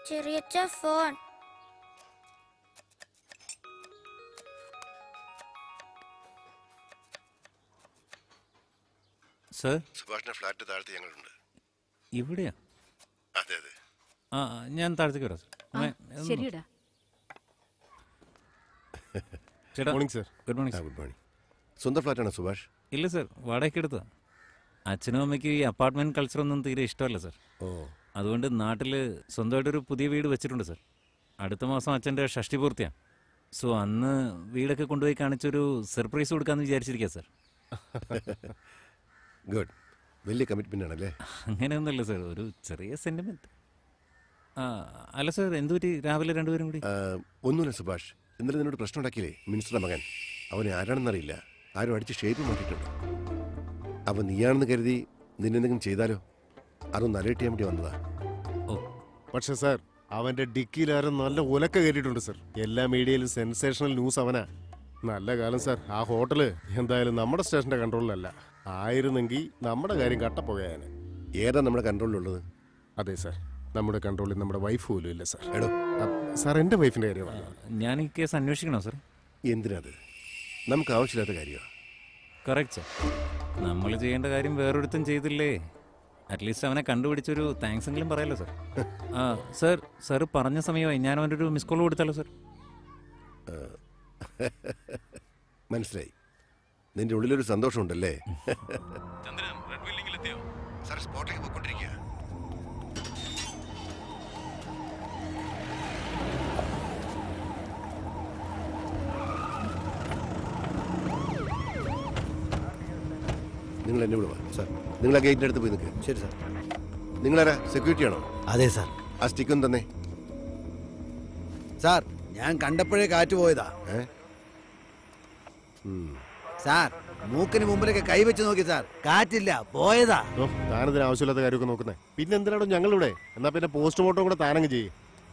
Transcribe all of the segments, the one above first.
ചെറിയച്ച phone sir സുഭാഷിന്റെ flat താഴത്ത് ഞങ്ങളുണ്ട് ഇവിടെയാ അതെ അതെ ആ ആ, ഞാൻ താഴത്തേക്ക് വരാം സർ അമ്മേ, ഒന്ന് ശരിയടാ ചേട്ടാ മോർണിംഗ് സർ ഗുഡ് മോർണിംഗ് ആ സർ ഗുഡ് മോർണിംഗ് സ്വന്തം ഫ്ലാറ്റാണോ സുഭാഷ് ഇല്ല സർ വാടകയ്ക്ക് എടുത്തതാ അച്ഛനും അമ്മയ്ക്ക് ഈ അപ്പാർട്ട്മെന്റ് കൾച്ചറൊന്നും തീരെ ഇഷ്ടമല്ല സർ ഓ അതുകൊണ്ട് നാട്ടിൽ സ്വന്തമായിട്ടൊരു പുതിയ വീട് വെച്ചിട്ടുണ്ട് സർ അടുത്ത മാസം അച്ഛൻ്റെ ഷഷ്ടി പൂർത്തിയാണ് സോ അന്ന് വീടൊക്കെ കൊണ്ടുപോയി കാണിച്ചൊരു സർപ്രൈസ് കൊടുക്കാമെന്ന് വിചാരിച്ചിരിക്കുക സർ ഗുഡ് വലിയ കമ്മിറ്റ്മെന്റ് ആണല്ലേ അങ്ങനെയൊന്നുമല്ല സർ ഒരു ചെറിയ സെൻറ്റിമെൻറ്റ് ആ അല്ല സർ എന്തു പറ്റി രാവിലെ രണ്ടുപേരും കൂടി ആ, ഒന്നുമില്ല സുഭാഷ് ഇന്നലെ നിന്നോട് പ്രശ്നം ഉണ്ടാക്കിയില്ലേ മിനിസ്റ്ററുടെ മകൻ അവനെ ആരാണെന്നറിയില്ല ആരും അടിച്ച് ഷേപ്പ് മാറ്റിയിട്ടുണ്ട് അവൻ നീയാണെന്ന് കരുതി നിന്നെന്തെങ്കിലും ചെയ്താലോ അതൊന്ന് അലേർട്ട് ചെയ്യാൻ വേണ്ടി വന്നതാ ഓ പക്ഷെ സാർ അവന്റെ ഡിക്കിയിലാരും നല്ല ഉലക്ക കയറ്റിയിട്ടുണ്ട് സർ എല്ലാ മീഡിയയിലും സെൻസേഷണൽ ന്യൂസ് അവനാ നല്ല കാലം സാർ ആ ഹോട്ടല് എന്തായാലും നമ്മുടെ സ്റ്റേഷന്റെ കൺട്രോളിലല്ല ആയിരുന്നെങ്കിൽ നമ്മുടെ കാര്യം കട്ടപ്പുകയാണ് ഏതാ നമ്മുടെ കൺട്രോളിലുള്ളത് അതെ സാർ നമ്മുടെ കൺട്രോളിൽ നമ്മുടെ വൈഫ് പോലും ഇല്ല സാർ എടോ സാർ എൻ്റെ വൈഫിന്റെ കാര്യമാണ് ഞാൻ ഈ കേസ് അന്വേഷിക്കണോ സർ എന്തിനത് നമുക്ക് ആവശ്യമില്ലാത്ത കാര്യമാണ് കറക്റ്റ് സർ നമ്മൾ ചെയ്യേണ്ട കാര്യം വേറൊരുത്തും ചെയ്തില്ലേ അറ്റ്ലീസ്റ്റ് അവനെ കണ്ടുപിടിച്ചൊരു താങ്ക്സ് എങ്കിലും പറയാലോ സർ ആ സർ സർ പറഞ്ഞ സമയമായി ഞാൻ അവൻ്റെ ഒരു മിസ് കോൾ കൊടുത്താലോ സർ മനസ്സിലായി നിന്റെ ഉള്ളിലൊരു സന്തോഷമുണ്ടല്ലേ സാർ സ്പോട്ടിലേക്ക് പോയിക്കൊണ്ടിരിക്കുക നിങ്ങൾ എന്നെ വിടുക സാർ നിങ്ങൾ ആ ഗേറ്റിൻ്റെ അടുത്ത് പോയി നിൽക്കുക ശരി സാർ നിങ്ങളാരാ സെക്യൂരിറ്റി ആണോ അതെ സാർ ആ സ്റ്റിക്കും തന്നെ സാർ ഞാൻ കണ്ടപ്പോഴേ കാറ്റ് പോയതാ ഏ സാർ മൂക്കിന് മുമ്പിലൊക്കെ കൈവച്ച് നോക്കി സാർ കാറ്റില്ല പോയതാ ഓ താനതിന് ആവശ്യമില്ലാത്ത കാര്യമൊക്കെ നോക്കുന്നേ പിന്നെ എന്തിനാണോ ഞങ്ങളിവിടെ എന്നാ പിന്നെ പോസ്റ്റ്മോർട്ടം കൂടെ താനങ്ങ് ചെയ്യും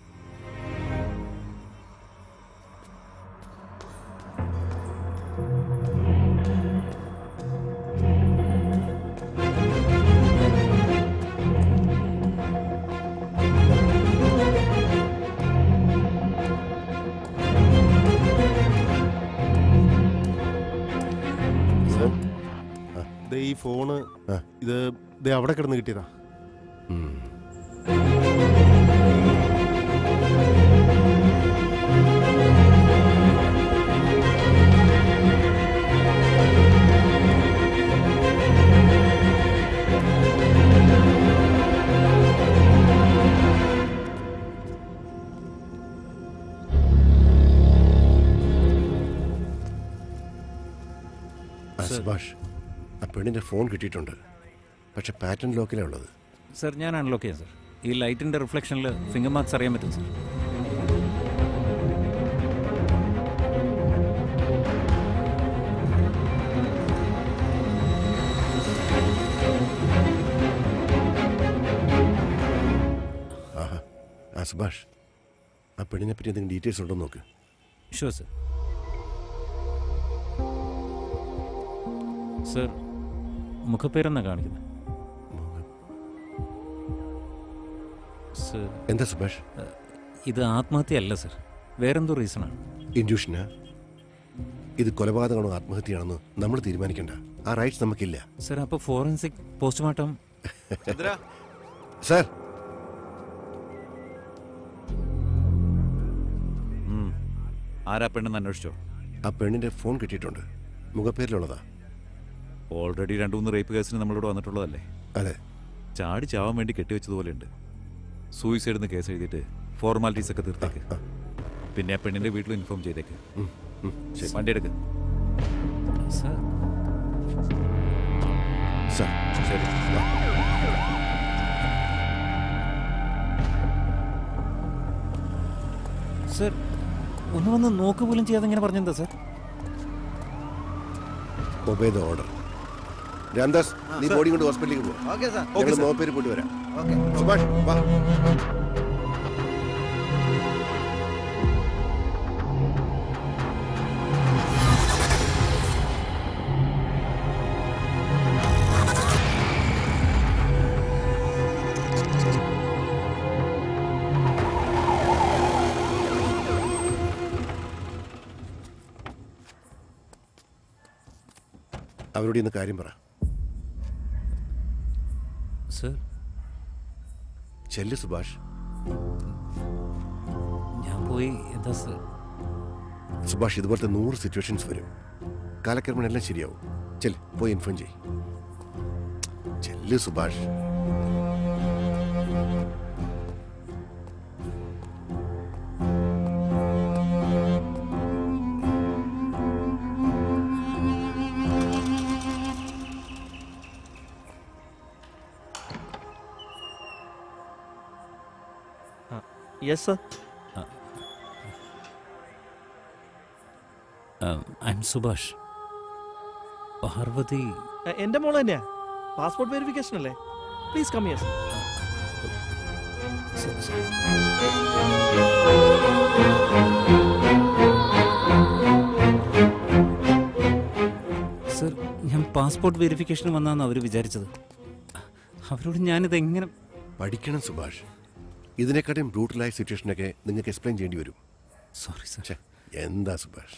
ദേ ഈ ഫോണ് ആ. ഇത് ദേ അവിടെ കിടന്ന് കിട്ടിയതാ ഉം. ആ, സുഭാഷ് ആ പെണ്ണിന്റെ ഫോൺ കിട്ടിയിട്ടുണ്ട് പക്ഷെ പാറ്റേൺ ലോക്കിലേ ഉള്ളത് സർ ഞാൻ അൺലോക്ക് ചെയ്യാം സർ ഈ ലൈറ്റിൻ്റെ റിഫ്ലക്ഷനിൽ ഫിംഗർ മാർക്സ് അറിയാൻ പറ്റും സർ ആഹാ ആ സുഭാഷ് ആ പെണ്ണിനെ പറ്റി എന്തെങ്കിലും ഡീറ്റെയിൽസ് ഉണ്ടോ എന്ന് നോക്ക് ഷുവർ സർ സർ മുഖപ്പേരെന്നാ കാണിക്കുന്നത് സർ എന്താ സുഭാഷ് ഇത് ആത്മഹത്യയല്ല സർ വേറെന്തോ റീസണാണ് ഇൻഡ്യൂഷനാ ഇത് കൊലപാതകമാണോ ആത്മഹത്യയാണെന്ന് നമ്മൾ തീരുമാനിക്കണ്ട ആ റൈറ്റ്സ് നമുക്കില്ല സർ അപ്പോൾ ഫോറൻസിക് പോസ്റ്റ്മോർട്ടം സാർ ആരാ പെണ്ണെന്ന് അന്വേഷിച്ചോ ആ പെണ്ണിന്റെ ഫോൺ കിട്ടിയിട്ടുണ്ട് മുഖപ്പേരിലുള്ളതാ ഓൾറെഡി രണ്ടു മൂന്ന് റേപ്പ് കേസിന് നമ്മളിവിടെ വന്നിട്ടുള്ളതല്ലേ അതെ ചാടി ചാവാൻ വേണ്ടി കെട്ടിവെച്ചതുപോലെയുണ്ട് സൂയിസൈഡ് എന്ന് കേസ് എഴുതിയിട്ട് ഫോർമാലിറ്റീസ് ഒക്കെ തീർത്തേക്ക് പിന്നെ ആ പെണ്ണിന്റെ വീട്ടിൽ ഇൻഫോം ചെയ്തേക്ക് ഉം, ഉം, ശരി വണ്ടി എടുക്ക് സർ സാർ ശരി സർ ഒന്ന് വന്ന് നോക്ക് പോലും ചെയ്യാതെ ഇങ്ങനെ പറഞ്ഞെന്താ sir obey the order Ramdas നീ ബോഡി കൊണ്ട് ഹോസ്പിറ്റലിലേക്ക് പോകും ഓക്കെ സാർ ഞങ്ങൾ മുഖപ്പേര് പോയിട്ട് വരാം ഓക്കെ സുഭാഷ് വാ അവരോട് ഇന്ന് കാര്യം പറ സർ ചെല്ല് സുഭാഷ് ഞാൻ പോയി എന്താ സർ സുഭാഷ് ഇതുപോലത്തെ നൂറ് സിറ്റുവേഷൻസ് വരും കാലക്രമേണ എല്ലാം ശരിയാവും ചെല് പോയി ഇൻഫോം ചെയ് ചെല്ല് Subhash yes sir I am Subhash Parvathi എന്റെ മോള് തന്നെയാ പാസ്പോർട്ട് വെരിഫിക്കേഷൻ അല്ലേ please come yes sir, sir. Sir ഞാൻ പാസ്പോർട്ട് വെരിഫിക്കേഷന് വന്നാന്ന് അവർ വിചാരിച്ചത് അവരോട് ഞാനിത് എങ്ങനെ പഠിക്കണം സുഭാഷ് ഇതിനെക്കാട്ടും ബ്രൂട്ടലായ സിറ്റുവേഷനൊക്കെ നിങ്ങൾക്ക് എക്സ്പ്ലെയിൻ ചെയ്യേണ്ടി വരും സോറി സർ ഛെ, എന്താ സുഭാഷ്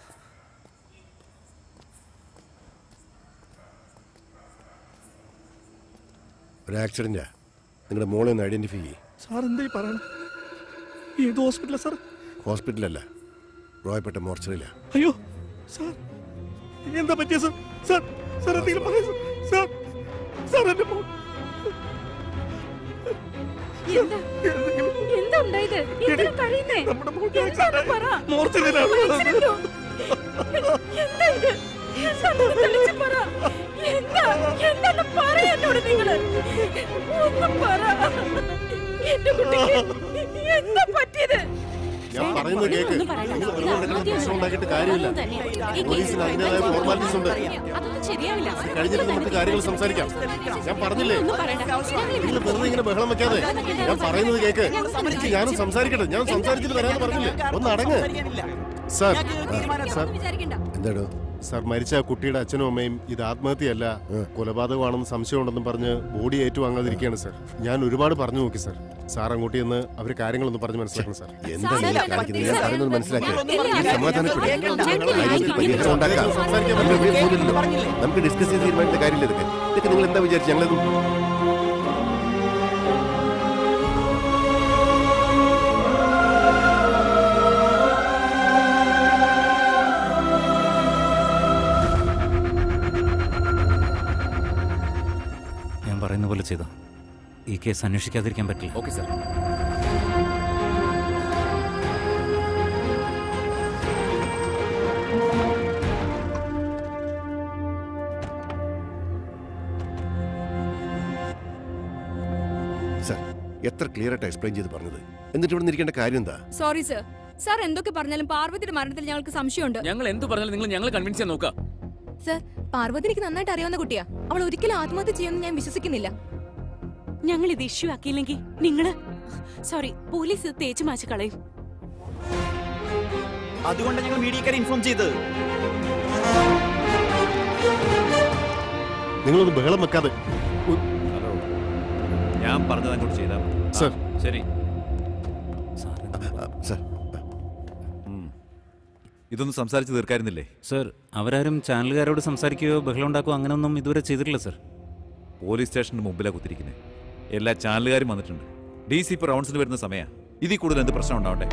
ഒരു ആക്സിഡന്റാ നിങ്ങളുടെ മോളെ ഒന്ന് ഐഡന്റിഫൈ ചെയ്യ് സാർ എന്തായി പറയണം ഏത് ഹോസ്പിറ്റലാ സാർ ഹോസ്പിറ്റലല്ല റോയപ്പെട്ട മോർച്ചറിയില്ല അയ്യോ സാർ എന്താ പറ്റിയ സാർ സാർ സാർ എന്തെങ്കിലും പറയൂ സാർ സാർ എന്റെ മോൾ എന്താ എന്താ ഉണ്ടായത് എന്തിനാ കരയുന്നേ നമ്മുടെ മോൾ എന്താണ് പറ മോർച്ചറിയിലാണ് ആക്സിഡന്റോ? എന്താ ഇത് എന്താണെന്ന് തെളിച്ച് പറ എന്താ എന്താന്ന് പറ എന്നോട് നിങ്ങള് ഒന്ന് പറ എന്റെ കുട്ടിക്ക് എന്താ പറ്റിയത് ഞാൻ പറയുന്നത് കേക്ക് ഒന്നും പറയണ്ട. നിങ്ങൾ വെറുതെ എന്തെങ്കിലും പ്രശ്നം ഉണ്ടാക്കിയിട്ട് കാര്യമില്ല പോലീസിന് അതിൻ്റെതായ ഫോർമാലിറ്റീസ് ഉണ്ട് അതൊന്നും ശരിയാവില്ല കഴിഞ്ഞിട്ട് നമുക്ക് കാര്യങ്ങൾ സംസാരിക്കാം ഞാൻ പറഞ്ഞില്ലേ ഒന്നും പറയണ്ട നിങ്ങൾ വെറുതെ ഇങ്ങനെ ബഹളം വെക്കാതെ ഞാൻ പറയുന്നത് കേക്ക് എനിക്ക് ഞാനും സംസാരിക്കട്ടെ ഞാൻ സംസാരിച്ചിട്ട് വരാമെന്ന് പറഞ്ഞില്ലേ ഒന്ന് അടങ്ങ് സാർ സാർ വിചാരിക്കണ്ട എന്താടോ സാർ മരിച്ച ആ കുട്ടിയുടെ അച്ഛനും അമ്മയും ഇത് ആത്മഹത്യയല്ല കൊലപാതകമാണെന്ന് സംശയമുണ്ടെന്നും പറഞ്ഞ് ബോഡി ഏറ്റുവാങ്ങാതിരിക്കുകയാണ് സാർ ഞാൻ ഒരുപാട് പറഞ്ഞു നോക്കി സാർ സാർ അങ്ങോട്ട് ചെന്ന് അവർ കാര്യങ്ങളൊന്ന് പറഞ്ഞ് മനസ്സിലാക്കണം സാർ എന്താ നിങ്ങൾ കാണിക്കുന്നത് ഞാൻ പറയുന്നത് മനസ്സിലാക്കുക എല്ലാം സമാധാനപ്പെടും ഞങ്ങൾ പരിഹാരം ഉണ്ടാക്കാം നമ്മൾ ഇവിടെ പോകുന്നില്ലല്ലോ. നമുക്ക് ഡിസ്കസ് ചെയ്ത് തീരുമാനിക്കുന്ന കാര്യമില്ല ഇതൊക്കെ ഇതൊക്കെ നിങ്ങൾ എന്താ വിചാരിച്ചു ഞങ്ങളത് ഞാൻ പറയുന്ന പോലെ ചെയ്തോ ഈ കേസ് അന്വേഷിക്കാതിരിക്കാൻ പറ്റില്ല ഓക്കെ സാർ സാർ എത്ര ക്ലിയർ ആയിട്ട് എക്സ്പ്ലെയിൻ ചെയ്ത് പറഞ്ഞത് എന്നിട്ട് ഇവിടെ ഇരിക്കേണ്ട കാര്യം എന്താ സോറി സർ സാർ എന്തൊക്കെ പറഞ്ഞാലും പാർവതിയുടെ മരണത്തിൽ ഞങ്ങൾക്ക് സംശയമുണ്ട് ഞങ്ങൾ എന്ത് പറഞ്ഞാലും നിങ്ങൾ ഞങ്ങൾ കൺവിൻസ് ചെയ്യാൻ നോക്കാം സർ പാർവതി എനിക്ക് നന്നായിട്ട് അറിയാവുന്ന കുട്ടിയാ അവൾ ഒരിക്കലും ആത്മഹത്യ ചെയ്യുമെന്ന് ഞാൻ വിശ്വസിക്കുന്നില്ല ഞങ്ങൾ ഇത് ഇഷ്യൂ ആക്കിയില്ലെങ്കിൽ നിങ്ങള് സോറി പോലീസ് ഇത് തേച്ച് മാച്ച് കളയും അതുകൊണ്ട് ഞങ്ങൾ മീഡിയക്കാരെ ഇൻഫോം ചെയ്തത് നിങ്ങളൊന്ന് ബഹളം വെക്കാതെ ഉ- ഹലോ ഞാൻ പറഞ്ഞത് അങ്ങോട്ട് ചെയ്താൽ മതി. ആ, സർ. ശരി സാർ ആ, സാർ ഉം. ഇതൊന്നും സംസാരിച്ച് തീർക്കായിരുന്നില്ലേ സർ അവരാരും ചാനലുകാരോട് സംസാരിക്കുകയോ ബഹളം ഉണ്ടാക്കുകയോ അങ്ങനെയൊന്നും ഇതുവരെ ചെയ്തിട്ടില്ല സർ പോലീസ് സ്റ്റേഷന് മുമ്പിലാണ് കുത്തിരിക്കുന്നത് എല്ലാ ചാനലുകാരും വന്നിട്ടുണ്ട് ഡി സി ഇപ്പോൾ റൗണ്ട്സിന് വരുന്ന സമയമാണ് ഇതിൽ കൂടുതൽ എന്ത് പ്രശ്നം ഉണ്ടാവട്ടെ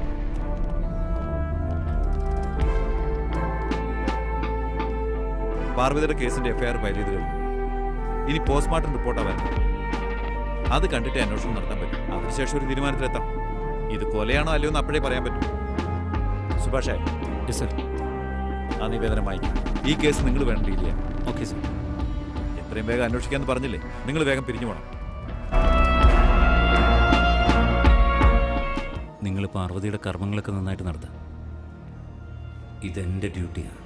പാർവതിയുടെ കേസിന്റെ എഫ്ഐആർ ഫയൽ ചെയ്ത് കഴിഞ്ഞു ഇനി പോസ്റ്റ്മോർട്ടം റിപ്പോർട്ടാണ് വരുന്നത് അത് കണ്ടിട്ട് അന്വേഷണം നടത്താൻ പറ്റും അതിനുശേഷം ഒരു തീരുമാനത്തിലെത്താം ഇത് കൊലയാണോ അല്ലയോ എന്ന് അപ്പോഴേ പറയാൻ പറ്റും സുഭാഷേ യെസ് സർ ആ നിവേദനം വായിക്കും ഈ കേസ് നിങ്ങൾ വേണം ഡീൽ ചെയ്യാൻ ഓക്കെ സർ എത്രയും വേഗം അന്വേഷിക്കാന്ന് പറഞ്ഞില്ലേ നിങ്ങൾ വേഗം പിരിഞ്ഞു പോകണം നിങ്ങൾ പാർവതിയുടെ കർമ്മങ്ങളൊക്കെ നന്നായിട്ട് നടത്താം ഇതെൻ്റെ ഡ്യൂട്ടിയാണ്